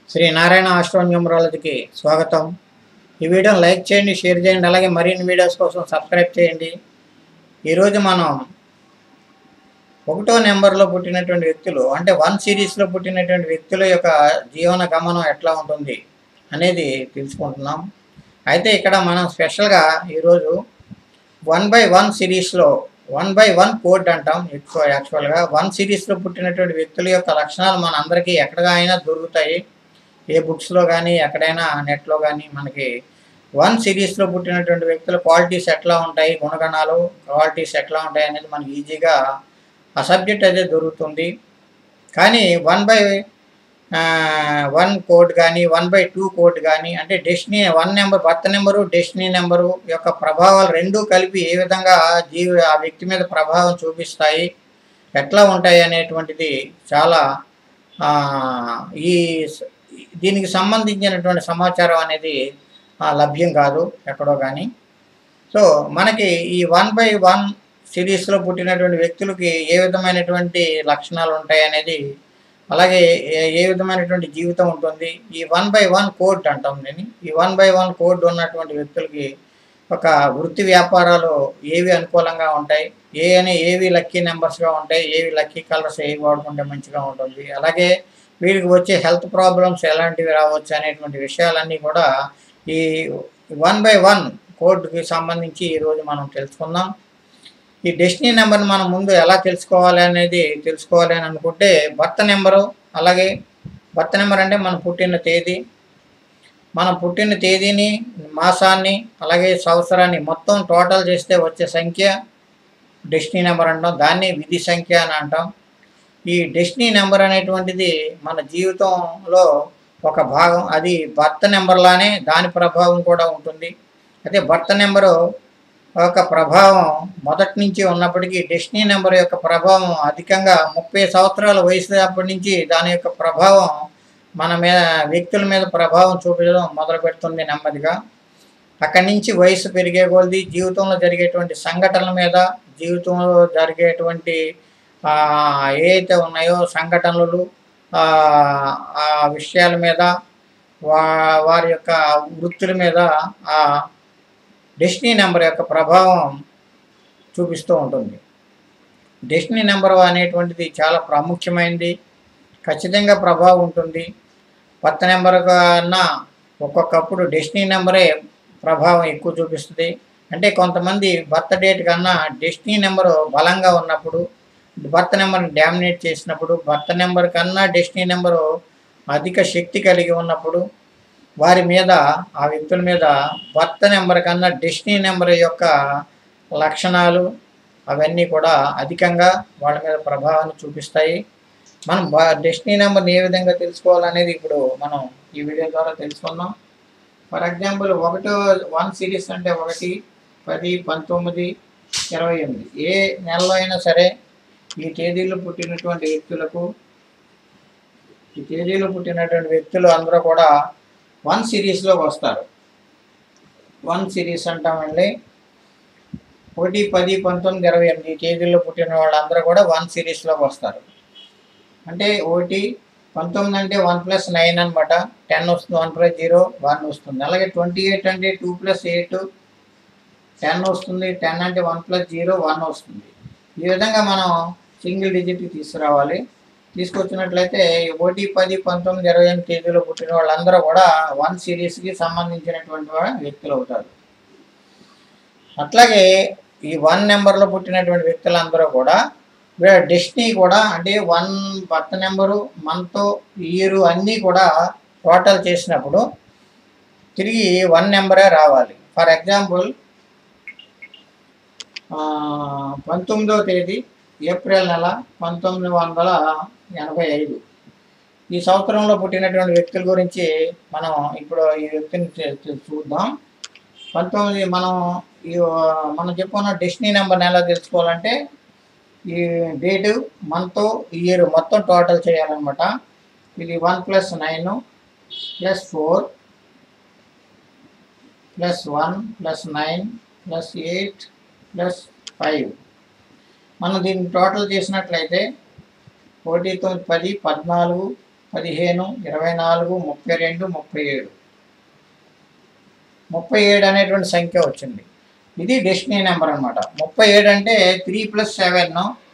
Shri Narayana astro న్యూమరాలజీకి స్వాగతం ఈ వీడియోని లైక్ చేయండి షేర్ చేయండి అలాగే మరిన్ని వీడియోస్ కోసం సబ్స్క్రైబ్ చేయండి ఈరోజు మనం ఒకటో నెంబర్లో పుట్టినటువంటి వ్యక్తులు అంటే వన్ సిరీస్లో పుట్టినటువంటి వ్యక్తుల యొక్క జీవన గమనం ఎట్లా ఉంటుంది అనేది తెలుసుకుంటున్నాం అయితే ఇక్కడ మనం స్పెషల్గా ఈరోజు వన్ బై వన్ సిరీస్లో వన్ బై వన్ కోడ్ అంటాం ఎక్కువ యాక్చువల్గా వన్ సిరీస్లో పుట్టినటువంటి వ్యక్తుల యొక్క లక్షణాలు మన అందరికీ ఎక్కడ అయినా దొరుకుతాయి ఏ బుక్స్లో కానీ ఎక్కడైనా నెట్లో కానీ మనకి వన్ సిరీస్లో పుట్టినటువంటి వ్యక్తుల క్వాలిటీస్ ఎట్లా ఉంటాయి గుణగణాలు క్వాలిటీస్ ఎట్లా ఉంటాయి అనేది మనకి ఈజీగా ఆ సబ్జెక్ట్ అదే దొరుకుతుంది కానీ వన్ బై వన్ కోడ్ కానీ వన్ బై టూ కోడ్ కానీ అంటే destiny one number birth number destiny number యొక్క ప్రభావాలు రెండూ కలిపి ఏ విధంగా జీవి ఆ వ్యక్తి మీద ప్రభావం చూపిస్తాయి ఎట్లా ఉంటాయి అనేటువంటిది చాలా ఆ, ఈ స- దీనికి సంబంధించినటువంటి సమాచారం అనేది ఆ, లభ్యం కాదు ఎక్కడో కానీ సో మనకి ఈ వన్ బై వన్ సిరీస్లో పుట్టినటువంటి వ్యక్తులకి ఏ విధమైనటువంటి లక్షణాలు ఉంటాయి అనేది అలాగే ఏ ఏ విధమైనటువంటి జీవితం ఉంటుంది ఈ వన్ బై వన్ కోడ్ అంటాం నేను ఈ వన్ బై వన్ కోడ్ ఉన్నటువంటి వ్యక్తులకి ఒక వృత్తి వ్యాపారాలు ఏవి అనుకూలంగా ఉంటాయి ఏ అని ఏవి లక్కీ నెంబర్స్గా ఉంటాయి ఏవి లక్కీ కలర్స్ ఏవి వాడుకుంటే మంచిగా ఉంటుంది అలాగే వీరికి వచ్చే హెల్త్ ప్రాబ్లమ్స్ ఎలాంటివి రావచ్చు అనేటువంటి విషయాలన్నీ కూడా ఈ వన్ బై వన్ కోడ్కి సంబంధించి ఈరోజు మనం తెలుసుకుందాం ఈ డెస్టినీ నెంబర్ని మనం ముందు ఎలా తెలుసుకోవాలి అనేది తెలుసుకోవాలి అని అనుకుంటే భర్త నెంబరు అలాగే భర్త నెంబర్ అంటే మనం పుట్టిన తేదీ మనం పుట్టిన తేదీని మాసాన్ని అలాగే సంవత్సరాన్ని మొత్తం టోటల్ చేస్తే వచ్చే సంఖ్య డెస్టినీ నెంబర్ అంటాం దాన్ని విధి సంఖ్య అని అంటాం ఈ డెస్టినీ నెంబర్ అనేటువంటిది మన జీవితంలో ఒక భాగం అది భర్త నెంబర్లానే దాని ప్రభావం కూడా ఉంటుంది అయితే భర్త నెంబరు యొక్క ప్రభావం మొదటి నుంచి ఉన్నప్పటికీ డెస్టినీ నెంబర్ యొక్క ప్రభావం అధికంగా ముప్పై సంవత్సరాల వయసు అప్పటి నుంచి దాని యొక్క ప్రభావం మన మీద వ్యక్తుల మీద ప్రభావం చూపించడం మొదలు పెడుతుంది నెమ్మదిగా అక్కడి నుంచి వయసు పెరిగే కొలది జీవితంలో జరిగేటువంటి సంఘటనల మీద జీవితంలో జరిగేటువంటి ఆ, ఏవైతే ఉన్నాయో సంఘటనలు ఆ, ఆ విషయాల మీద వా వారి యొక్క వృత్తుల మీద ఆ డెస్టినీ నెంబర్ యొక్క ప్రభావం చూపిస్తూ ఉంటుంది డెస్టినీ నెంబర్ అనేటువంటిది చాలా ప్రాముఖ్యమైనది ఖచ్చితంగా ప్రభావం ఉంటుంది కొత్త నెంబర్ కన్నా ఒక్కొక్కప్పుడు డెస్టినీ నెంబరే ప్రభావం ఎక్కువ చూపిస్తుంది అంటే కొంతమంది బర్త్ డేట్ కన్నా డెస్టినీ నెంబరు బలంగా ఉన్నప్పుడు బర్త్ నెంబర్ని డామినేట్ చేసినప్పుడు బర్త్ నెంబర్ కన్నా డెస్టినీ నెంబరు అధిక శక్తి కలిగి ఉన్నప్పుడు వారి మీద ఆ వ్యక్తుల మీద బర్త్ నెంబర్ కన్నా డెస్టినీ నెంబర్ యొక్క లక్షణాలు అవన్నీ కూడా అధికంగా వాళ్ళ మీద ప్రభావాన్ని చూపిస్తాయి మనం డెస్టినీ నెంబర్ని ఏ విధంగా తెలుసుకోవాలనేది ఇప్పుడు మనం ఈ వీడియో ద్వారా తెలుసుకుందాం ఫర్ ఎగ్జాంపుల్ ఒకటో వన్ సిరీస్ అంటే ఒకటి పది పంతొమ్మిది ఇరవై ఎనిమిది ఏ నెలలో అయినా సరే ఈ తేదీలో పుట్టినటువంటి వ్యక్తులకు ఈ తేదీలో పుట్టినటువంటి వ్యక్తులు అందరూ కూడా వన్ సిరీస్లో వస్తారు వన్ సిరీస్ అంటామండి ఒకటి పది పంతొమ్మిది ఇరవై ఎనిమిది ఈ తేదీల్లో పుట్టిన వాళ్ళందరూ కూడా వన్ సిరీస్లోకి వస్తారు అంటే ఒకటి పంతొమ్మిది అంటే వన్ ప్లస్ నైన్ అనమాట టెన్ వస్తుంది వన్ ప్లస్ జీరో వన్ వస్తుంది అలాగే ట్వంటీ ఎయిట్ అంటే టూ ప్లస్ ఎయిట్ టెన్ వస్తుంది టెన్ అంటే వన్ ప్లస్ జీరో వన్ వస్తుంది ఈ విధంగా మనం సింగిల్ డిజిట్కి తీసుకురావాలి తీసుకొచ్చినట్లయితే ఒకటి పది పంతొమ్మిది ఇరవై ఎనిమిది తేదీలో పుట్టిన వాళ్ళందరూ కూడా వన్ సిరీస్కి సంబంధించినటువంటి వా- వ్యక్తులు అవుతారు అట్లాగే ఈ వన్ నెంబర్లో పుట్టినటువంటి వ్యక్తులందరూ కూడా వీళ్ళ డెస్టినీ కూడా అంటే one birth number month year అన్నీ కూడా టోటల్ చేసినప్పుడు తిరిగి వన్ నెంబరే రావాలి ఫర్ ఎగ్జాంపుల్ పంతొమ్మిదవ తేదీ ఏప్రిల్ నెల పంతొమ్మిది వందల ఎనభై ఐదు ఈ సంవత్సరంలో పుట్టినటువంటి వ్యక్తుల గురించి మనం ఇప్పుడు ఈ వ్యక్తిని చూ- చూ- చూద్దాం పంతొమ్మిది మనం ఈ మనం చెప్పుకున్న డెస్టినీ నెంబర్ని ఎలా తెలుసుకోవాలంటే ఈ డేటు మంత్ ఇయర్ మొత్తం టోటల్ చేయాలన్నమాట ఇది one plus nine plus four plus one plus nine plus eight plus five మనం దీన్ని టోటల్ చేసినట్లయితే ఒకటి తొమ్మిది పది పద్నాలుగు పదిహేను ఇరవై నాలుగు ముప్పై రెండు ముప్పై ఏడు ముప్పై ఏడు అనేటువంటి సంఖ్య వచ్చింది ఇది డెస్టినీ నెంబర్ అనమాట ముప్పై ఏడు అంటే త్రీ ప్లస్ సెవెన్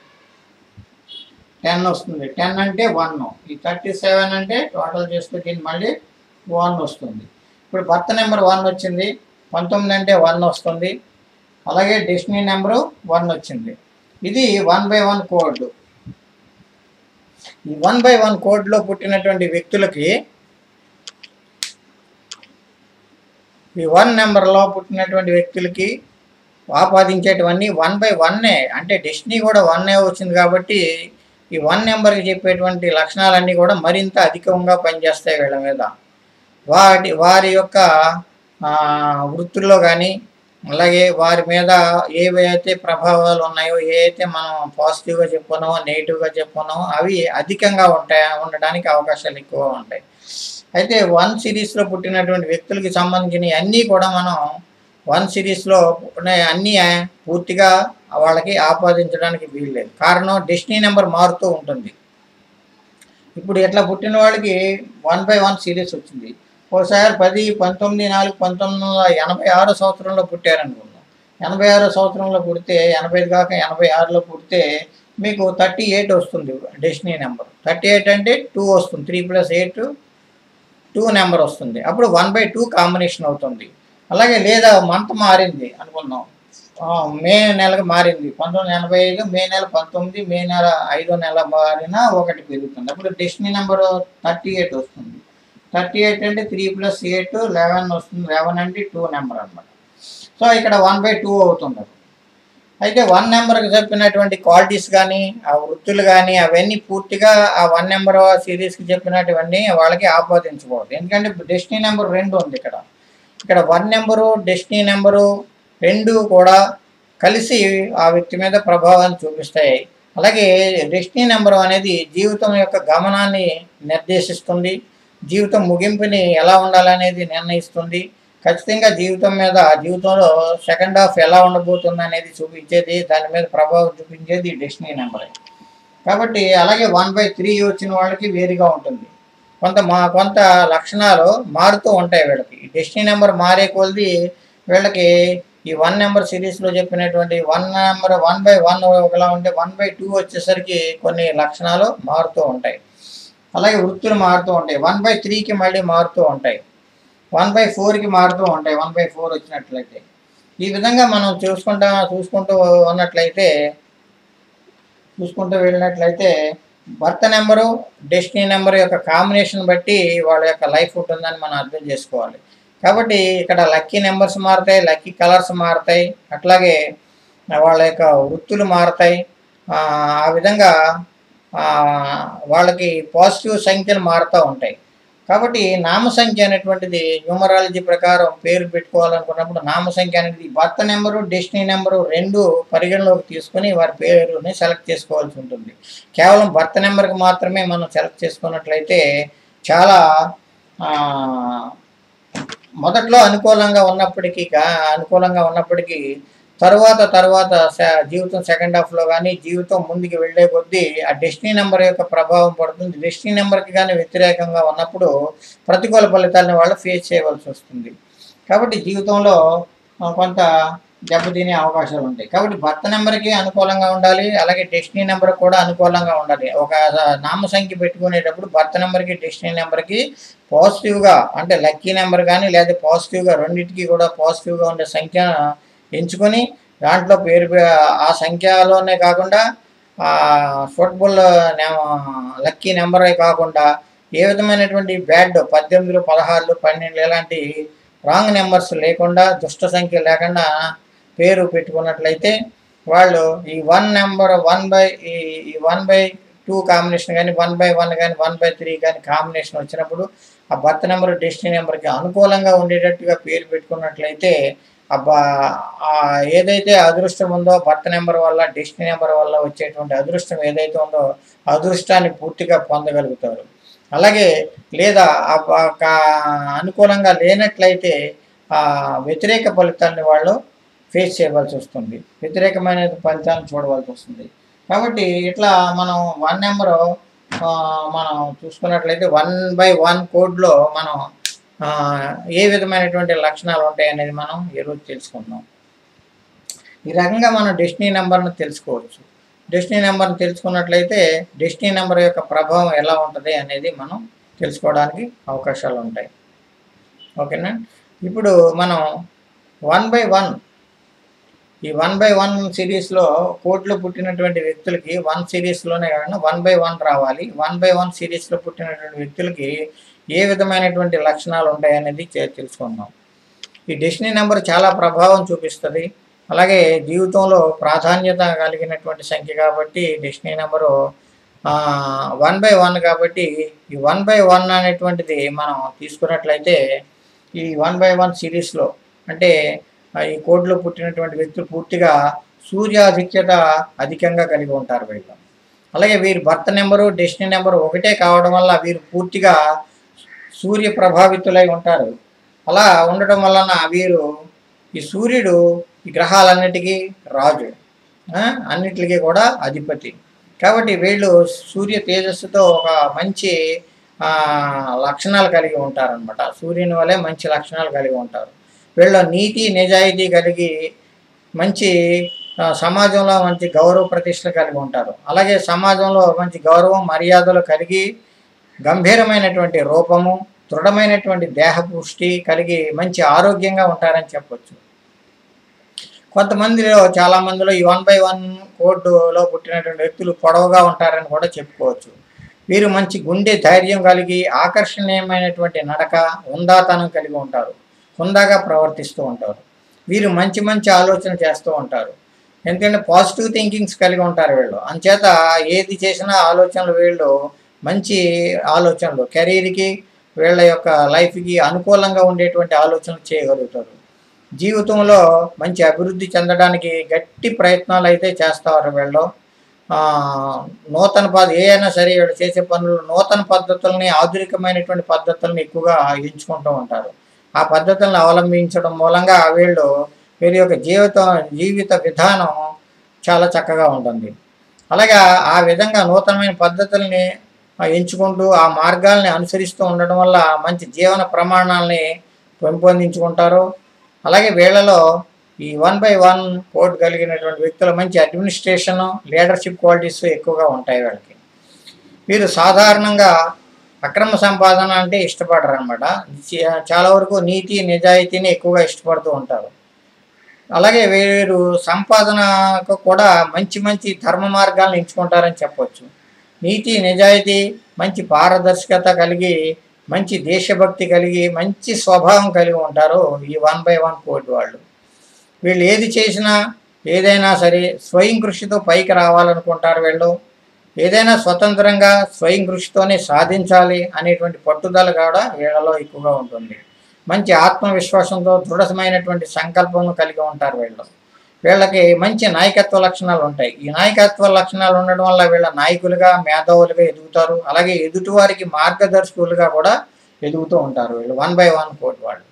టెన్ వస్తుంది టెన్ అంటే వన్ ఈ థర్టీ సెవెన్ అంటే టోటల్ చేస్తే దీన్ని మళ్ళీ వన్ వస్తుంది ఇప్పుడు బర్త్ నెంబర్ వన్ వచ్చింది పంతొమ్మిది అంటే వన్ వస్తుంది అలాగే డెస్టినీ నెంబరు వన్ వచ్చింది ఇది వన్ బై వన్ కోడ్ ఈ వన్ బై వన్ కోడ్లో పుట్టినటువంటి వ్యక్తులకి ఈ వన్ నెంబర్లో పుట్టినటువంటి వ్యక్తులకి ఆపాదించేటివన్నీ వన్ బై వన్నే అంటే డెస్టినీ కూడా వన్నే వచ్చింది కాబట్టి ఈ వన్ నెంబర్కి చెప్పేటువంటి లక్షణాలన్నీ కూడా మరింత అధికంగా పనిచేస్తాయి వీళ్ళ మీద వాటి వారి యొక్క ఆ, వృత్తుల్లో కానీ అలాగే వారి మీద ఏవైతే ప్రభావాలు ఉన్నాయో ఏ అయితే మనం పాజిటివ్గా చెప్పుకున్నామో నెగిటివ్గా చెప్పుకున్నామో అవి అధికంగా ఉంటాయి ఉండడానికి అవకాశాలు ఎక్కువ ఉంటాయి అయితే వన్ సిరీస్లో పుట్టినటువంటి వ్యక్తులకి సంబంధించిన అన్నీ కూడా మనం వన్ సిరీస్లో అన్నీ పూర్తిగా వాళ్ళకి ఆపాదించడానికి వీల్లేదు కారణం డెస్టినీ నెంబర్ మారుతూ ఉంటుంది ఇప్పుడు ఇట్లా పుట్టిన వాళ్ళకి వన్ బై వన్ సిరీస్ వచ్చింది ఒకసారి పది పంతొమ్మిది నాలుగు పంతొమ్మిది వందల ఎనభై ఆరో సంవత్సరంలో పుట్టారనుకుందాం ఎనభై ఆరో సంవత్సరంలో పుడితే ఎనభై కాక ఎనభై ఆరులో పుడితే మీకు థర్టీ ఎయిట్ వస్తుంది డెస్టినీ నెంబర్ థర్టీ ఎయిట్ అంటే టూ వస్తుంది three plus eight two number వస్తుంది అప్పుడు వన్ బై టూ కాంబినేషన్ అవుతుంది అలాగే లేదా మంత్ మారింది అనుకుందాం ఆ, మే నెలకు మారింది పంతొమ్మిది ఎనభై ఐదు మే నెల పంతొమ్మిది మే నెల ఐదో నెల మారినా ఒకటి పెరుగుతుంది అప్పుడు డెస్టినీ నెంబర్ థర్టీ ఎయిట్ వస్తుంది థర్టీ ఎయిట్ అంటే త్రీ ప్లస్ ఎయిట్ లెవెన్ వస్తుంది లెవెన్ అంటే టూ నెంబర్ అనమాట సో ఇక్కడ వన్ బై టూ అవుతుంది అది. అయితే వన్ నెంబర్కి చెప్పినటువంటి క్వాలిటీస్ కానీ ఆ వృత్తులు కానీ అవన్నీ పూర్తిగా ఆ వన్ నెంబర్ సిరీస్కి చెప్పినటువన్నీ వాళ్ళకి ఆపాదించకూడదు ఎందుకంటే డెస్టినీ నెంబర్ రెండు ఉంది ఇక్కడ ఇక్కడ వన్ నెంబరు డెస్టినీ నెంబరు రెండు కూడా కలిసి ఆ వ్యక్తి మీద ప్రభావాన్ని చూపిస్తాయి అలాగే డెస్టినీ నెంబర్ అనేది జీవితం యొక్క గమనాన్ని నిర్దేశిస్తుంది జీవితం ముగింపుని ఎలా ఉండాలనేది నిర్ణయిస్తుంది ఖచ్చితంగా జీవితం మీద జీవితంలో సెకండ్ హాఫ్ ఎలా ఉండబోతుంది అనేది చూపించేది దాని మీద ప్రభావం చూపించేది డెస్టినీ నెంబరే కాబట్టి అలాగే వన్ బై త్రీ వచ్చిన వాళ్ళకి వేరుగా ఉంటుంది కొంత మా కొంత లక్షణాలు మారుతూ ఉంటాయి వీళ్ళకి డెస్టినీ నెంబర్ మారే కొలది వీళ్ళకి ఈ వన్ నెంబర్ సిరీస్లో చెప్పినటువంటి one number one by one ఒకలా ఉంటే వన్ బై టూ వచ్చేసరికి కొన్ని లక్షణాలు మారుతూ ఉంటాయి అలాగే వృత్తులు మారుతూ ఉంటాయి వన్ బై త్రీకి మళ్ళీ మారుతూ ఉంటాయి వన్ బై ఫోర్కి మారుతూ ఉంటాయి వన్ బై ఫోర్ వచ్చినట్లయితే ఈ విధంగా మనం చూసుకుంటా చూసుకుంటూ ఉన్నట్లయితే చూసుకుంటూ వెళ్ళినట్లయితే భర్త నెంబరు డెస్టినీ నెంబర్ యొక్క కాంబినేషన్ బట్టి వాళ్ళ యొక్క లైఫ్ ఉంటుందని మనం అర్థం చేసుకోవాలి కాబట్టి ఇక్కడ లక్కీ నెంబర్స్ మారుతాయి లక్కీ కలర్స్ మారుతాయి అట్లాగే వాళ్ళ యొక్క వృత్తులు మారుతాయి ఆ ఆ విధంగా ఆ, వాళ్ళకి పాజిటివ్ సంఖ్యలు మారుతూ ఉంటాయి కాబట్టి నామ సంఖ్య అనేటువంటిది న్యూమరాలజీ ప్రకారం పేరు పెట్టుకోవాలనుకున్నప్పుడు నామ సంఖ్య అనేది భర్త నెంబరు డెస్టినీ నెంబరు రెండు పరిగణలోకి తీసుకొని వారి పేరుని సెలెక్ట్ చేసుకోవాల్సి ఉంటుంది కేవలం భర్త నెంబర్కి మాత్రమే మనం సెలెక్ట్ చేసుకున్నట్లయితే చాలా ఆ, మొదట్లో అనుకూలంగా ఉన్నప్పటికీ కా- అనుకూలంగా ఉన్నప్పటికీ తర్వాత తర్వాత స- జీవితం సెకండ్ హాఫ్లో కానీ జీవితం ముందుకు వెళ్ళే కొద్దీ ఆ డెస్టినీ నెంబర్ యొక్క ప్రభావం పడుతుంది డెస్టినీ నెంబర్కి కానీ వ్యతిరేకంగా ఉన్నప్పుడు ప్రతికూల ఫలితాలను వాళ్ళు ఫేస్ చేయవలసి వస్తుంది కాబట్టి జీవితంలో ఆ, కొంత దెబ్బతినే అవకాశాలు ఉంటాయి కాబట్టి భర్త నెంబర్కి అనుకూలంగా ఉండాలి అలాగే డెస్టినీ నెంబర్ కూడా అనుకూలంగా ఉండాలి ఒక నామ సంఖ్య పెట్టుకునేటప్పుడు భర్త నెంబర్కి డెస్టినీ నెంబర్కి పాజిటివ్గా అంటే లక్కీ నెంబర్ కానీ లేదా పాజిటివ్గా రెండింటికి కూడా పాజిటివ్గా ఉండే సంఖ్య ఎంచుకొని దాంట్లో పేరు పే- ఆ సంఖ్యలోనే కాకుండా సూటబుల్ లక్కీ నెంబరే కాకుండా ఏ విధమైనటువంటి బ్యాడ్ పద్దెనిమిదిలు పదహారులు పన్నెండు ఇలాంటి రాంగ్ నెంబర్స్ లేకుండా దుష్ట సంఖ్య లేకుండా పేరు పెట్టుకున్నట్లయితే వాళ్ళు ఈ వన్ నెంబర్ వన్ బై ఈ వన్ బై టూ కాంబినేషన్ కానీ వన్ బై వన్ కానీ వన్ బై త్రీ కానీ కాంబినేషన్ వచ్చినప్పుడు ఆ బర్త్ నెంబర్ డెస్టినీ నెంబర్కి అనుకూలంగా ఉండేటట్టుగా పేరు పెట్టుకున్నట్లయితే అబ్బా ఆ ఏదైతే అదృష్టం ఉందో భర్త నెంబర్ వల్ల డెస్టినీ నెంబర్ వల్ల వచ్చేటువంటి అదృష్టం ఏదైతే ఉందో ఆ అదృష్టాన్ని పూర్తిగా పొందగలుగుతారు అలాగే లేదా ఆ బ- కా- అనుకూలంగా లేనట్లయితే ఆ వ్యతిరేక ఫలితాన్ని వాళ్ళు ఫేస్ చేయవలసి వస్తుంది వ్యతిరేకమైన ఫలితాలను చూడవలసి వస్తుంది కాబట్టి ఇట్లా మనం వన్ నెంబరు ఆ, మనం చూసుకున్నట్లయితే వన్ బై వన్ కోడ్లో మనం ఆ, ఏ విధమైనటువంటి లక్షణాలు ఉంటాయి అనేది మనం ఈరోజు తెలుసుకుందాం ఈ రకంగా మనం డెస్టినీ నెంబర్ను తెలుసుకోవచ్చు డెస్టినీ నెంబర్ని తెలుసుకున్నట్లయితే డెస్టినీ నెంబర్ యొక్క ప్రభావం ఎలా ఉంటుంది అనేది మనం తెలుసుకోవడానికి అవకాశాలు ఉంటాయి ఓకేనా ఇప్పుడు మనం వన్ బై వన్ ఈ వన్ బై వన్ సిరీస్లో కోట్లు పుట్టినటువంటి వ్యక్తులకి వన్ సిరీస్లోనే కాకుండా వన్ బై వన్ రావాలి వన్ బై వన్ సిరీస్లో పుట్టినటువంటి వ్యక్తులకి ఏ విధమైనటువంటి లక్షణాలు ఉంటాయి అనేది చే- తెలుసుకుందాం ఈ డెస్టినీ నెంబర్ చాలా ప్రభావం చూపిస్తుంది అలాగే జీవితంలో ప్రాధాన్యత కలిగినటువంటి సంఖ్య కాబట్టి destiny number one by one కాబట్టి ఈ వన్ బై వన్ అనేటువంటిది మనం తీసుకున్నట్లయితే ఈ వన్ బై వన్ సిరీస్లో అంటే ఆ, ఈ కోడ్లో పుట్టినటువంటి వ్యక్తులు పూర్తిగా సూర్యాధిక్యత అధికంగా కలిగి ఉంటారు వీళ్ళు అలాగే వీరి భర్త నెంబరు డెస్టినీ నెంబరు ఒకటే కావడం వల్ల వీరు పూర్తిగా సూర్య ప్రభావితులై ఉంటారు అలా ఉండటం వలన వీరు ఈ సూర్యుడు ఈ గ్రహాలన్నిటికీ రాజు ఆ, అన్నిటికీ కూడా అధిపతి కాబట్టి వీళ్ళు సూర్య తేజస్సుతో ఒక మంచి ఆ, లక్షణాలు కలిగి ఉంటారనమాట సూర్యుని వలె మంచి లక్షణాలు కలిగి ఉంటారు వీళ్ళ నీతి నిజాయితీ కలిగి మంచి ఆ, సమాజంలో మంచి గౌరవ ప్రతిష్టలు కలిగి ఉంటారు అలాగే సమాజంలో మంచి గౌరవం మర్యాదలు కలిగి గంభీరమైనటువంటి రూపము దృఢమైనటువంటి దేహ పుష్టి కలిగి మంచి ఆరోగ్యంగా ఉంటారని చెప్పొచ్చు కొంతమందిలో చాలా మందిలో ఈ వన్ బై వన్ కోడ్లో పుట్టినటువంటి వ్యక్తులు పొడవుగా ఉంటారని కూడా చెప్పుకోవచ్చు వీరు మంచి గుండె ధైర్యం కలిగి ఆకర్షణీయమైనటువంటి నడక ఉందాతనం కలిగి ఉంటారు హుందాగా ప్రవర్తిస్తూ ఉంటారు వీరు మంచి మంచి ఆలోచన చేస్తూ ఉంటారు ఎందుకంటే పాజిటివ్ థింకింగ్స్ కలిగి ఉంటారు వీళ్ళు అంచేత ఏది చేసినా ఆలోచనలు వీళ్ళు మంచి ఆలోచనలు కెరీర్కి వీళ్ళ యొక్క లైఫ్కి అనుకూలంగా ఉండేటువంటి ఆలోచనలు చేయగలుగుతారు జీవితంలో మంచి అభివృద్ధి చెందడానికి గట్టి ప్రయత్నాలు అయితే చేస్తారు వీళ్ళు ఆ, నూతన పద్ధ ఏ అయినా సరే వీళ్ళు చేసే పనులు నూతన పద్ధతుల్ని ఆధునికమైనటువంటి పద్ధతుల్ని ఎక్కువగా ఎంచుకుంటూ ఉంటారు ఆ పద్ధతులను అవలంబించడం మూలంగా వీళ్ళు వీరి యొక్క జీవితం జీవిత విధానం చాలా చక్కగా ఉంటుంది అలాగే ఆ విధంగా నూతనమైన పద్ధతుల్ని ఆ, ఎంచుకుంటూ ఆ మార్గాల్ని అనుసరిస్తూ ఉండడం వల్ల మంచి జీవన ప్రమాణాలని పెంపొందించుకుంటారు అలాగే వీళ్ళలో ఈ వన్ బై వన్ కోడ్ కలిగినటువంటి వ్యక్తులు మంచి అడ్మినిస్ట్రేషన్ లీడర్షిప్ క్వాలిటీస్ ఎక్కువగా ఉంటాయి వీళ్ళకి వీరు సాధారణంగా అక్రమ సంపాదన అంటే ఇష్టపడరు అనమాట చాలా వరకు నీతి నిజాయితీని ఎక్కువగా ఇష్టపడుతూ ఉంటారు అలాగే వీరు సంపాదనకు కూడా మంచి మంచి ధర్మ మార్గాలను ఎంచుకుంటారని చెప్పొచ్చు నీతి నిజాయితీ మంచి పారదర్శకత కలిగి మంచి దేశభక్తి కలిగి మంచి స్వభావం కలిగి ఉంటారు ఈ వన్ బై వన్ కోడ్ వాళ్ళు వీళ్ళు ఏది చేసినా ఏదైనా సరే స్వయం కృషితో పైకి రావాలనుకుంటారు వీళ్ళు ఏదైనా స్వతంత్రంగా స్వయం కృషితోనే సాధించాలి అనేటువంటి పట్టుదల కూడా వీళ్ళలో ఎక్కువగా ఉంటుంది మంచి ఆత్మవిశ్వాసంతో దృఢమైనటువంటి సంకల్పం కలిగి ఉంటారు వీళ్ళు వీళ్ళకి మంచి నాయకత్వ లక్షణాలు ఉంటాయి ఈ నాయకత్వ లక్షణాలు ఉండడం వల్ల వీళ్ళ నాయకులుగా మేధావులుగా ఎదుగుతారు అలాగే ఎదుటివారికి మార్గదర్శకులుగా కూడా ఎదుగుతూ ఉంటారు వీళ్ళు వన్ బై వన్ కోట్ వాళ్ళు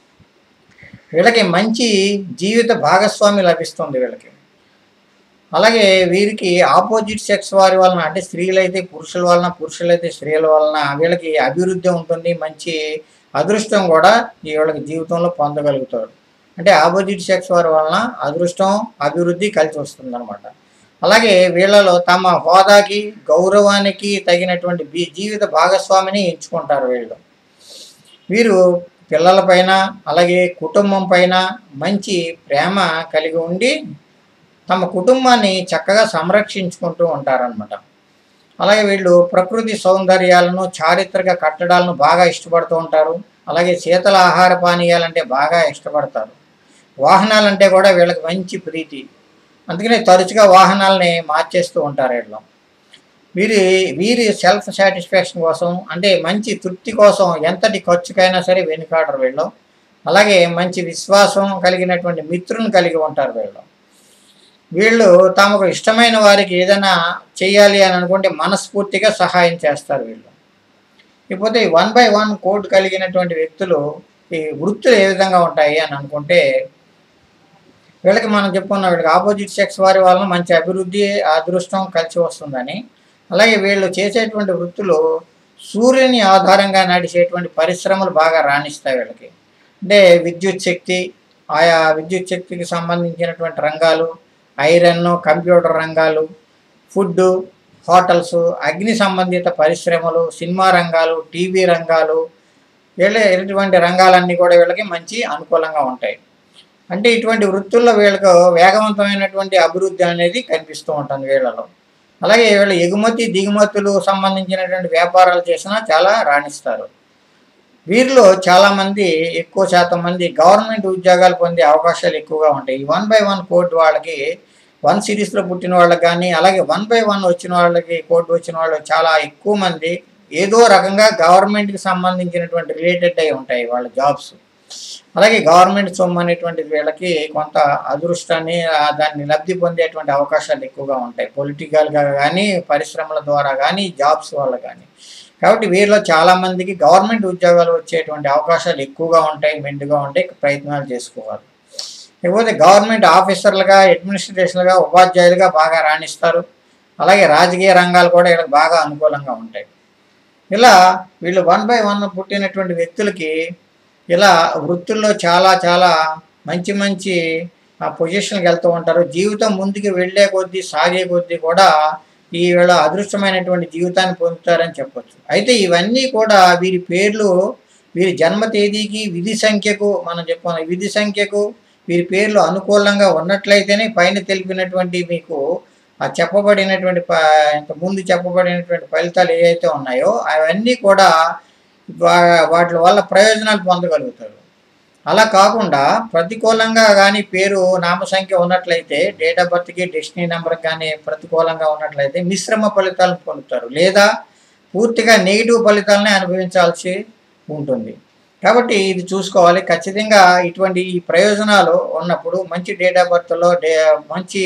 వీళ్ళకి మంచి జీవిత భాగస్వామి లభిస్తుంది వీళ్ళకి అలాగే వీరికి ఆపోజిట్ సెక్స్ వారి వలన అంటే స్త్రీలైతే పురుషుల వలన పురుషులైతే స్త్రీల వలన వీళ్ళకి అభివృద్ధి ఉంటుంది మంచి అదృష్టం కూడా ఈ వీళ్ళకి జీవితంలో పొందగలుగుతారు అంటే ఆపోజిట్ సెక్స్ వారి వలన అదృష్టం అభివృద్ధి కలిసి వస్తుంది అనమాట అలాగే వీళ్ళలో తమ హోదాకి గౌరవానికి తగినటువంటి బీ- జీవిత భాగస్వామిని ఎంచుకుంటారు వీళ్ళు వీరు పిల్లలపైన అలాగే కుటుంబం పైన మంచి ప్రేమ కలిగి ఉండి తమ కుటుంబాన్ని చక్కగా సంరక్షించుకుంటూ ఉంటారనమాట అలాగే వీళ్ళు ప్రకృతి సౌందర్యాలను చారిత్రక కట్టడాలను బాగా ఇష్టపడుతూ ఉంటారు అలాగే శీతల ఆహార పానీయాలంటే బాగా ఇష్టపడతారు వాహనాలంటే కూడా వీళ్ళకి మంచి ప్రీతి అందుకనే తరచుగా వాహనాలని మార్చేస్తూ ఉంటారు వీళ్ళు వీరి వీరి సెల్ఫ్ సాటిస్ఫాక్షన్ కోసం అంటే మంచి తృప్తి కోసం ఎంతటి ఖర్చుకైనా సరే వెనుకాడరు వీళ్ళు అలాగే మంచి విశ్వాసం కలిగినటువంటి మిత్రులను కలిగి ఉంటారు వీళ్ళు వీళ్ళు తమకు ఇష్టమైన వారికి ఏదైనా చేయాలి అని అనుకుంటే మనస్ఫూర్తిగా సహాయం చేస్తారు వీళ్ళు ఇకపోతే ఈ వన్ బై వన్ కోడ్ కలిగినటువంటి వ్యక్తులు ఈ వృత్తులు ఏ విధంగా ఉంటాయి అని అనుకుంటే వీళ్ళకి మనం చెప్పుకున్నాం వీళ్ళకి ఆపోజిట్ సెక్స్ వారి వలన మంచి అభివృద్ధి అదృష్టం కలిసి వస్తుందని అలాగే వీళ్ళు చేసేటువంటి వృత్తులు సూర్యుని ఆధారంగా నడిచేటువంటి పరిశ్రమలు బాగా రాణిస్తాయి వీళ్ళకి అంటే విద్యుత్ శక్తి ఆయా విద్యుత్ శక్తికి సంబంధించినటువంటి రంగాలు ఐరన్ కంప్యూటర్ రంగాలు ఫుడ్ హోటల్స్ అగ్ని సంబంధిత పరిశ్రమలు సినిమా రంగాలు టీవీ రంగాలు వీళ్ళ ఇటువంటి రంగాలన్నీ కూడా వీళ్ళకి మంచి అనుకూలంగా ఉంటాయి అంటే ఇటువంటి వృత్తుల్లో వీళ్ళకు వేగవంతమైనటువంటి అభివృద్ధి అనేది కనిపిస్తూ ఉంటుంది వీళ్ళలో అలాగే వీళ్ళ ఎగుమతి దిగుమతులు సంబంధించినటువంటి వ్యాపారాలు చేసినా చాలా రాణిస్తారు వీరిలో చాలామంది ఎక్కువ శాతం మంది గవర్నమెంట్ ఉద్యోగాలు పొందే అవకాశాలు ఎక్కువగా ఉంటాయి ఈ వన్ బై వన్ కోడ్ వాళ్ళకి వన్ సిరీస్లో పుట్టిన వాళ్ళకి కానీ అలాగే వన్ బై వన్ వచ్చిన వాళ్ళకి కోడ్ వచ్చిన వాళ్ళు చాలా ఎక్కువ మంది ఏదో రకంగా గవర్నమెంట్కి సంబంధించినటువంటి రిలేటెడ్ అయి ఉంటాయి వాళ్ళ జాబ్స్ అలాగే గవర్నమెంట్ సొమ్ము అనేటువంటిది వీళ్ళకి కొంత అదృష్టాన్ని ఆ, దాన్ని లబ్ధి పొందేటువంటి అవకాశాలు ఎక్కువగా ఉంటాయి పొలిటికల్గా కానీ పరిశ్రమల ద్వారా కానీ జాబ్స్ వల్ల కానీ కాబట్టి వీరిలో చాలామందికి గవర్నమెంట్ ఉద్యోగాలు వచ్చేటువంటి అవకాశాలు ఎక్కువగా ఉంటాయి మెండుగా ఉంటాయి ప్రయత్నాలు చేసుకోవాలి లేకపోతే గవర్నమెంట్ ఆఫీసర్లుగా అడ్మినిస్ట్రేషన్లుగా ఉపాధ్యాయులుగా బాగా రాణిస్తారు అలాగే రాజకీయ రంగాలు కూడా వీళ్ళకి బాగా అనుకూలంగా ఉంటాయి ఇలా వీళ్ళు వన్ బై వన్ పుట్టినటువంటి వ్యక్తులకి ఇలా వృత్తుల్లో చాలా చాలా మంచి మంచి పొజిషన్కి వెళ్తూ ఉంటారు జీవితం ముందుకు వెళ్ళే కొద్దీ సాగే కొద్దీ కూడా ఈ వీళ్ళ అదృష్టమైనటువంటి జీవితాన్ని పొందుతారని చెప్పొచ్చు అయితే ఇవన్నీ కూడా వీరి పేర్లు వీరి జన్మ తేదీకి విధి సంఖ్యకు మనం చెప్పుకున్నాం విధి సంఖ్యకు వీరి పేర్లు అనుకూలంగా ఉన్నట్లయితేనే పైన తెలిపినటువంటి మీకు ఆ చెప్పబడినటువంటి ప ఇంత ముందు చెప్పబడినటువంటి ఫలితాలు ఏవైతే ఉన్నాయో అవన్నీ కూడా వా- వాటి వల్ల ప్రయోజనాలు పొందగలుగుతారు అలా కాకుండా ప్రతికూలంగా కానీ పేరు నామ సంఖ్య ఉన్నట్లయితే డేట్ ఆఫ్ బర్త్కి డెస్టినీ నెంబర్ కానీ ప్రతికూలంగా ఉన్నట్లయితే మిశ్రమ ఫలితాలను పొందుతారు లేదా పూర్తిగా నెగిటివ్ ఫలితాలనే అనుభవించాల్సి ఉంటుంది కాబట్టి ఇది చూసుకోవాలి ఖచ్చితంగా ఇటువంటి ఈ ప్రయోజనాలు ఉన్నప్పుడు మంచి డేట్ ఆఫ్ బర్త్లో డే మంచి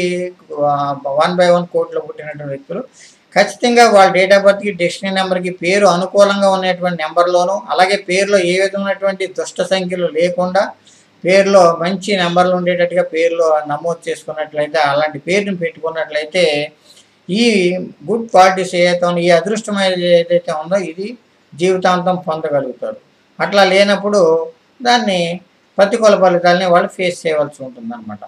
వన్ బై వన్ కోడ్లో పుట్టినటువంటి వ్యక్తులు ఖచ్చితంగా వాళ్ళ డేట్ ఆఫ్ బర్త్కి డెస్టినీ నెంబర్కి పేరు అనుకూలంగా ఉన్నటువంటి నెంబర్లోను అలాగే పేరులో ఏ విధమైనటువంటి దుష్ట సంఖ్యలు లేకుండా పేరులో మంచి నెంబర్లు ఉండేటట్టుగా పేర్లు నమోదు చేసుకున్నట్లయితే అలాంటి పేరుని పెట్టుకున్నట్లయితే ఈ గుడ్ క్వాలిటీస్ ఏదైతే ఉందో ఈ అదృష్టమైనది ఏదైతే ఉందో ఇది జీవితాంతం పొందగలుగుతారు అట్లా లేనప్పుడు దాన్ని ప్రతికూల ఫలితాలని వాళ్ళు ఫేస్ చేయవలసి ఉంటుందన్నమాట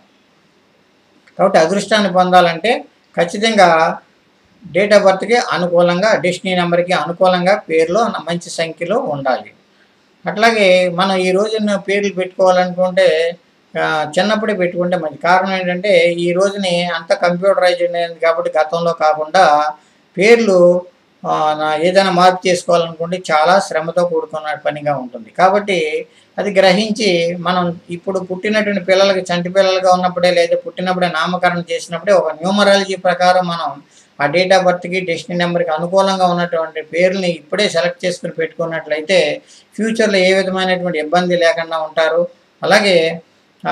కాబట్టి అదృష్టాన్ని పొందాలంటే ఖచ్చితంగా డేట్ ఆఫ్ బర్త్కి అనుకూలంగా డెస్టినీ నెంబర్కి అనుకూలంగా పేర్లో మంచి సంఖ్యలో ఉండాలి అట్లాగే మనం ఈ రోజున పేర్లు పెట్టుకోవాలనుకుంటే ఆ, చిన్నప్పుడే పెట్టుకుంటే మంచి కారణం ఏంటంటే ఈ రోజుని అంత కంప్యూటరైజ్ అయింది కాబట్టి గతంలో కాకుండా పేర్లు ఆ, నా- ఏదైనా మార్పు చేసుకోవాలనుకుంటే చాలా శ్రమతో కూడుకున్న పనిగా ఉంటుంది కాబట్టి అది గ్రహించి మనం ఇప్పుడు పుట్టినటువంటి పిల్లలకి చంటి పిల్లలుగా ఉన్నప్పుడే లేదా పుట్టినప్పుడే నామకరణం చేసినప్పుడే ఒక న్యూమరాలజీ ప్రకారం మనం ఆ డేట్ ఆఫ్ బర్త్కి డెస్టినీ నెంబర్కి అనుకూలంగా ఉన్నటువంటి పేర్లని ఇప్పుడే సెలెక్ట్ చేసుకుని పెట్టుకున్నట్లయితే ఫ్యూచర్లో ఏ విధమైనటువంటి ఇబ్బంది లేకుండా ఉంటారు అలాగే ఆ,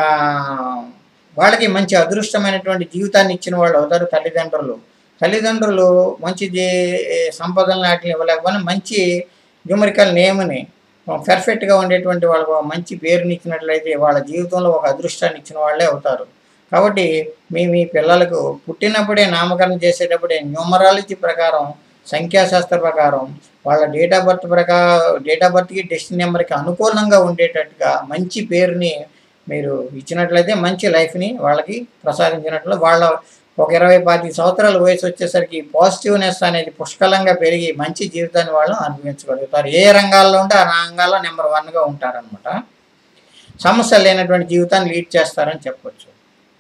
ఫా- వాళ్ళకి మంచి అదృష్టమైనటువంటి జీవితాన్ని ఇచ్చిన వాళ్ళు అవుతారు తల్లిదండ్రులు తల్లిదండ్రులు మంచి జీ- సంపదలను వాటిని ఇవ్వలేకపోయినా మంచి న్యూమరికల్ నేమ్ని పర్ఫెక్ట్గా ఉండేటువంటి వాళ్ళకు ఒక మంచి పేరుని ఇచ్చినట్లయితే వాళ్ళ జీవితంలో ఒక అదృష్టాన్ని ఇచ్చిన వాళ్ళే అవుతారు కాబట్టి మీ మీ పిల్లలకు పుట్టినప్పుడే నామకరణం చేసేటప్పుడే న్యూమరాలజీ ప్రకారం సంఖ్యాశాస్త్ర ప్రకారం వాళ్ళ డేట్ ఆఫ్ బర్త్ ప్రకారం డేట్ ఆఫ్ బర్త్కి డెస్టినీ నెంబర్కి అనుకూలంగా ఉండేటట్టుగా మంచి పేరుని మీరు ఇచ్చినట్లయితే మంచి లైఫ్ని వాళ్ళకి ప్రసాదించినట్లు వాళ్ళ ఒక ఇరవై పాతిక సంవత్సరాల వయసు వచ్చేసరికి పాజిటివ్నెస్ అనేది పుష్కలంగా పెరిగి మంచి జీవితాన్ని వాళ్ళు అనుభవించగలుగుతారు ఏ రంగాల్లో ఉంటే ఆ రంగాల్లో నెంబర్ వన్గా ఉంటారనమాట సమస్యలు లేనటువంటి జీవితాన్ని లీడ్ చేస్తారని చెప్పొచ్చు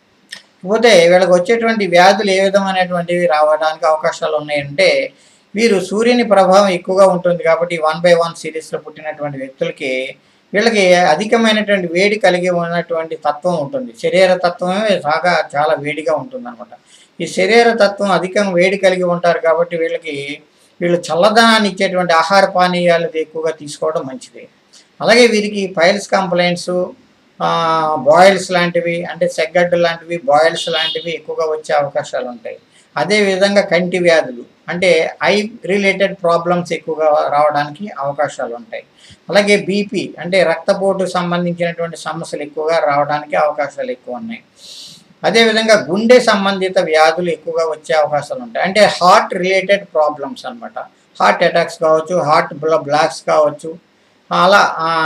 పోతే వీళ్ళకి వచ్చేటువంటి వ్యాధులు ఏ విధమైనటువంటివి రావడానికి అవకాశాలు ఉన్నాయంటే వీరు సూర్యుని ప్రభావం ఎక్కువగా ఉంటుంది కాబట్టి వన్ బై వన్ సిరీస్లో పుట్టినటువంటి వ్యక్తులకి వీళ్ళకి అధికమైనటువంటి వేడి కలిగి ఉన్నటువంటి తత్వం ఉంటుంది శరీర తత్వమే బాగా చాలా వేడిగా ఉంటుంది అనమాట ఈ శరీర తత్వం అధికంగా వేడి కలిగి ఉంటారు కాబట్టి వీళ్ళకి వీళ్ళు చల్లదనాన్ని ఇచ్చేటువంటి ఆహార పానీయాలు ఎక్కువగా తీసుకోవడం మంచిది అలాగే వీరికి పైల్స్ కంప్లైంట్స్ బాయిల్స్ లాంటివి అంటే సెగ్గడ్డు లాంటివి బాయిల్స్ లాంటివి ఎక్కువగా వచ్చే అవకాశాలు ఉంటాయి అదే విధంగా కంటి వ్యాధులు అంటే ఐ రిలేటెడ్ ప్రాబ్లమ్స్ ఎక్కువగా రావడానికి అవకాశాలు ఉంటాయి అలాగే బీపీ అంటే రక్తపోటు సంబంధించినటువంటి సమస్యలు ఎక్కువగా రావడానికి అవకాశాలు ఎక్కువ ఉన్నాయి అదేవిధంగా గుండె సంబంధిత వ్యాధులు ఎక్కువగా వచ్చే అవకాశాలు ఉంటాయి అంటే హార్ట్ రిలేటెడ్ ప్రాబ్లమ్స్ అన్నమాట హార్ట్ అటాక్స్ కావచ్చు హార్ట్ బ్లాక్స్ కావచ్చు అలా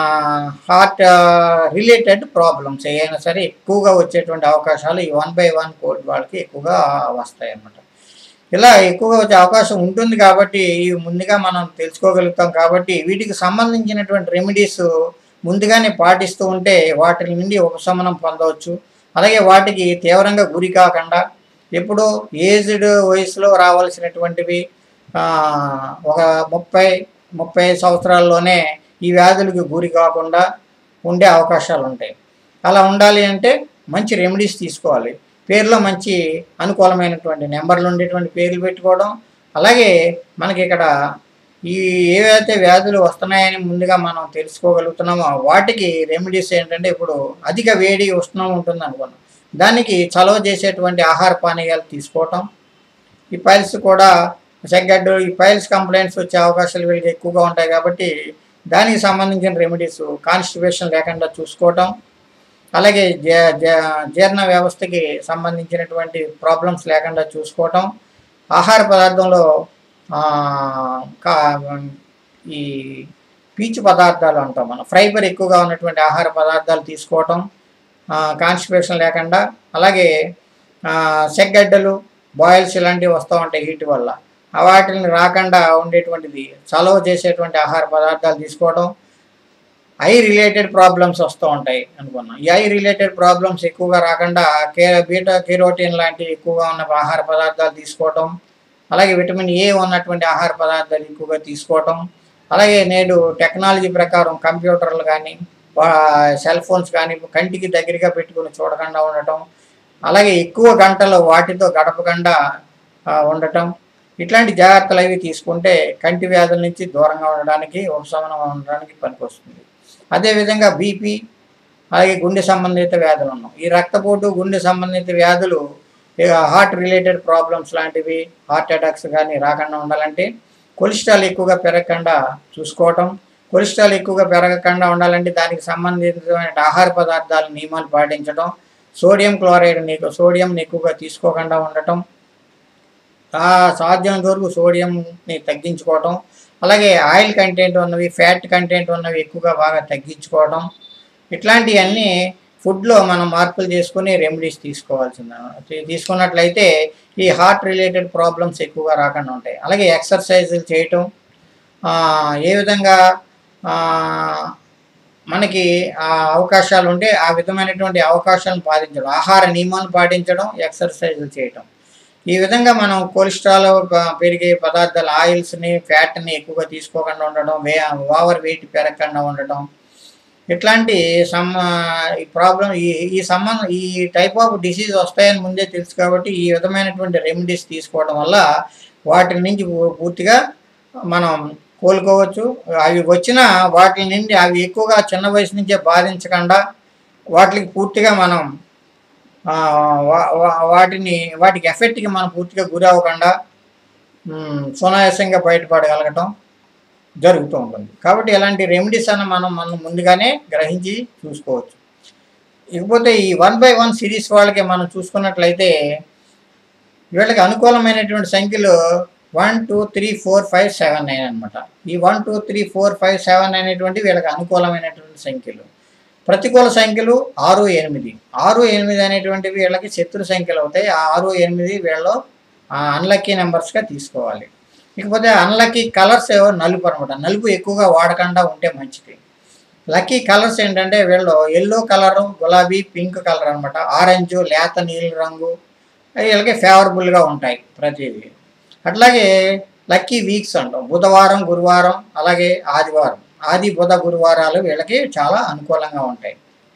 హార్ట్ రిలేటెడ్ ప్రాబ్లమ్స్ ఏవైనా సరే ఎక్కువగా వచ్చేటువంటి అవకాశాలు ఈ వన్ బై వన్ కోడ్ వాళ్ళకి ఎక్కువగా వస్తాయి అన్నమాట ఇలా ఎక్కువగా వచ్చే అవకాశం ఉంటుంది కాబట్టి ఇవి ముందుగా మనం తెలుసుకోగలుగుతాం కాబట్టి వీటికి సంబంధించినటువంటి రెమెడీస్ ముందుగానే పాటిస్తూ ఉంటే వాటి నుండి ఉపశమనం పొందవచ్చు అలాగే వాటికి తీవ్రంగా గురి కాకుండా ఎప్పుడు ఏజ్డ్ వయసులో రావాల్సినటువంటివి ఆ, ఒక ముప్పై ముప్పై సంవత్సరాల్లోనే ఈ వ్యాధులకు గురి కాకుండా ఉండే అవకాశాలు ఉంటాయి అలా ఉండాలి అంటే మంచి రెమెడీస్ తీసుకోవాలి పేరులో మంచి అనుకూలమైనటువంటి నెంబర్లు ఉండేటువంటి పేర్లు పెట్టుకోవడం అలాగే మనకి ఇక్కడ ఈ ఏవైతే వ్యాధులు వస్తున్నాయని ముందుగా మనం తెలుసుకోగలుగుతున్నామో వాటికి రెమెడీస్ ఏంటంటే ఇప్పుడు అధిక వేడి ఉష్ణం ఉంటుంది అనుకున్నాం దానికి చలవ చేసేటువంటి ఆహార పానీయాలు తీసుకోవటం ఈ పైల్స్ కూడా సెగ్గడ్డు ఈ పైల్స్ కంప్లైంట్స్ వచ్చే అవకాశాలు వీళ్ళకి ఎక్కువగా ఉంటాయి కాబట్టి దానికి సంబంధించిన రెమెడీస్ కాన్స్టిపేషన్ లేకుండా చూసుకోవటం అలాగే జ- జ- జీర్ణ వ్యవస్థకి సంబంధించినటువంటి ప్రాబ్లమ్స్ లేకుండా చూసుకోవటం ఆహార పదార్థంలో ఆ, కా- ఈ పీచు పదార్థాలు అంటాం మనం ఫైబర్ ఎక్కువగా ఉన్నటువంటి ఆహార పదార్థాలు తీసుకోవటం కాన్స్టిపేషన్ లేకుండా అలాగే ఆ, సెగ్గడ్డలు బాయిల్స్ ఇలాంటివి వస్తూ ఉంటాయి హీట్ వల్ల ఆ వాటిని రాకుండా ఉండేటువంటిది చలవ చేసేటువంటి ఆహార పదార్థాలు తీసుకోవడం ఐ రిలేటెడ్ ప్రాబ్లమ్స్ వస్తూ ఉంటాయి అనుకున్నాం ఈ ఐ రిలేటెడ్ ప్రాబ్లమ్స్ ఎక్కువగా రాకుండా కే బీటా కెరోటిన్ లాంటి ఎక్కువగా ఉన్న ఆహార పదార్థాలు తీసుకోవటం అలాగే విటమిన్ ఏ ఉన్నటువంటి ఆహార పదార్థాలు ఎక్కువగా తీసుకోవటం అలాగే నేడు టెక్నాలజీ ప్రకారం కంప్యూటర్లు కానీ సెల్ ఫోన్స్ కానీ కంటికి దగ్గరగా పెట్టుకుని చూడకుండా ఉండటం అలాగే ఎక్కువ గంటలు వాటితో గడపకుండా ఆ, ఉండటం ఇట్లాంటి జాగ్రత్తలు అవి తీసుకుంటే కంటి వ్యాధుల నుంచి దూరంగా ఉండడానికి ఉపశమనం ఉండడానికి పనికొస్తుంది అదేవిధంగా బీపీ అలాగే గుండె సంబంధిత వ్యాధులు ఉన్నాం ఈ రక్తపోటు గుండె సంబంధిత వ్యాధులు ఇక హార్ట్ రిలేటెడ్ ప్రాబ్లమ్స్ లాంటివి హార్ట్ అటాక్స్ కానీ రాకుండా ఉండాలంటే కొలెస్ట్రాల్ ఎక్కువగా పెరగకుండా చూసుకోవటం కొలెస్ట్రాల్ ఎక్కువగా పెరగకుండా ఉండాలంటే దానికి సంబంధించిన ఆహార పదార్థాల నియమాలు పాటించడం సోడియం క్లోరైడ్ నీకు సోడియం ఎక్కువగా తీసుకోకుండా ఉండటం ఆ సాధ్యమైనంత వరకు సోడియంని తగ్గించుకోవటం అలాగే ఆయిల్ కంటెంట్ ఉన్నవి ఫ్యాట్ కంటెంట్ ఉన్నవి ఎక్కువగా బాగా తగ్గించుకోవడం ఇట్లాంటివన్నీ ఫుడ్లో మనం మార్పులు చేసుకుని రెమెడీస్ తీసుకోవాల్సింది తీ- తీసుకున్నట్లయితే ఈ హార్ట్ రిలేటెడ్ ప్రాబ్లమ్స్ ఎక్కువగా రాకుండా ఉంటాయి అలాగే ఎక్సర్సైజులు చేయటం ఆ, ఏ విధంగా ఆ, మనకి ఆ అవకాశాలు ఉంటే ఆ విధమైనటువంటి అవకాశాలను పాటించడం ఆహార నియమాలను పాటించడం ఎక్సర్సైజులు చేయటం ఈ విధంగా మనం కొలెస్ట్రాల్ ప- పెరిగే పదార్థాలు ఆయిల్స్ని ఫ్యాట్ని ఎక్కువగా తీసుకోకుండా ఉండడం వే ఓవర్ వెయిట్ పెరగకుండా ఉండటం ఇట్లాంటి సమ్ ఈ ప్రాబ్లం ఈ ఈ సంబంధం ఈ టైప్ ఆఫ్ డిసీజ్ వస్తాయని ముందే తెలుసు కాబట్టి ఈ విధమైనటువంటి రెమెడీస్ తీసుకోవడం వల్ల వాటి నుంచి పూ- పూర్తిగా మనం కోలుకోవచ్చు అవి వచ్చిన వాటి నుండి అవి ఎక్కువగా చిన్న వయసు నుంచే బాధించకుండా వాటికి పూర్తిగా మనం ఆ, వా- వా- వాటిని వాటికి ఎఫెక్ట్కి మనం పూర్తిగా గురి అవ్వకుండా మ్, సునాయాసంగా బయటపడగలగటం జరుగుతూ ఉంటుంది కాబట్టి ఇలాంటి రెమెడీస్ అన్న మనం మనం ముందుగానే గ్రహించి చూసుకోవచ్చు ఇకపోతే ఈ వన్ బై వన్ సిరీస్ వాళ్ళకి మనం చూసుకున్నట్లయితే వీళ్ళకి అనుకూలమైనటువంటి సంఖ్యలు one two three four five seven nine అనమాట ఈ one two three four five seven అనేటువంటి వీళ్ళకి అనుకూలమైనటువంటి సంఖ్యలు ప్రతికూల సంఖ్యలు ఆరు ఎనిమిది ఆరు ఎనిమిది అనేటువంటివి వీళ్ళకి శత్రు సంఖ్యలు అవుతాయి ఆ ఆరు ఎనిమిది వీళ్ళు అన్లక్కీ నెంబర్స్గా తీసుకోవాలి ఇకపోతే అన్లక్కీ కలర్స్ ఏవో నలుపు అనమాట నలుపు ఎక్కువగా వాడకుండా ఉంటే మంచిది లక్కీ కలర్స్ ఏంటంటే వీళ్ళు ఎల్లో కలరు గులాబీ పింక్ కలర్ అనమాట ఆరెంజ్ లేత నీలి రంగు అవి వీళ్ళకి ఫేవరబుల్గా ఉంటాయి ప్రతిదీ అట్లాగే లక్కీ వీక్స్ అంటాం బుధవారం గురువారం అలాగే ఆదివారం ఆది బుధ గురువారాలు వీళ్ళకి చాలా అనుకూలంగా ఉంటాయి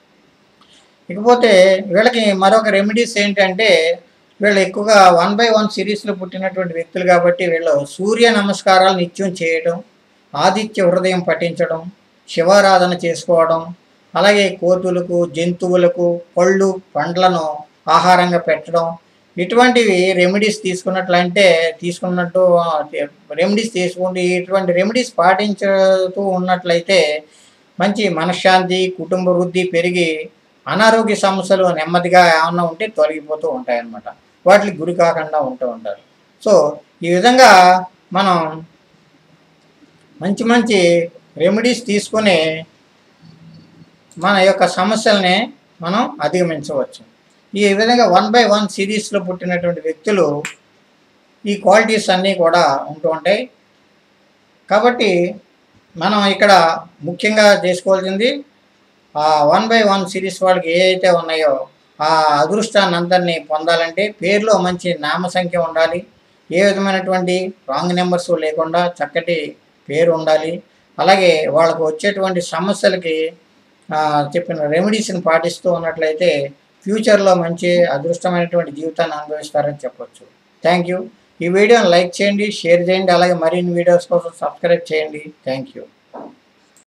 ఇకపోతే వీళ్ళకి మరొక రెమెడీస్ ఏంటంటే వీళ్ళు ఎక్కువగా వన్ బై వన్ సిరీస్లో పుట్టినటువంటి వ్యక్తులు కాబట్టి వీళ్ళు సూర్య నమస్కారాలు నిత్యం చేయడం ఆదిత్య హృదయం పఠించడం శివారాధన చేసుకోవడం అలాగే కోతులకు జంతువులకు పళ్ళు పండ్లను ఆహారంగా పెట్టడం ఇటువంటివి రెమెడీస్ తీసుకున్నట్లంటే తీసుకున్నట్టు రెమెడీస్ తీసుకుంటూ ఇటువంటి రెమెడీస్ పాటించుతూ ఉన్నట్లయితే మంచి మనశ్శాంతి కుటుంబ వృద్ధి పెరిగి అనారోగ్య సమస్యలు నెమ్మదిగా ఏమన్నా ఉంటే తొలగిపోతూ ఉంటాయన్నమాట వాటికి గురి కాకుండా ఉంటూ ఉంటారు సో ఈ విధంగా మనం మంచి మంచి రెమెడీస్ తీసుకొని మన యొక్క సమస్యల్ని మనం అధిగమించవచ్చు ఈ విధంగా వన్ బై వన్ సిరీస్లో పుట్టినటువంటి వ్యక్తులు ఈ క్వాలిటీస్ అన్నీ కూడా ఉంటూ ఉంటాయి కాబట్టి మనం ఇక్కడ ముఖ్యంగా చేసుకోవాల్సింది ఆ వన్ బై వన్ సిరీస్ వాళ్ళకి ఏ అయితే ఉన్నాయో ఆ అదృష్టాన్ని అందరినీ పొందాలంటే పేరులో మంచి నామ సంఖ్య ఉండాలి ఏ విధమైనటువంటి రాంగ్ నెంబర్స్ లేకుండా చక్కటి పేరు ఉండాలి అలాగే వాళ్ళకు వచ్చేటువంటి సమస్యలకి ఆ, చెప్పిన రెమెడీస్ని పాటిస్తూ ఉన్నట్లయితే ఫ్యూచర్లో మంచి అదృష్టమైనటువంటి జీవితాన్ని అనుభవిస్తారని చెప్పొచ్చు థ్యాంక్ యూ ఈ వీడియోని లైక్ చేయండి షేర్ చేయండి అలాగే మరిన్ని వీడియోస్ కోసం సబ్స్క్రైబ్ చేయండి థ్యాంక్ యూ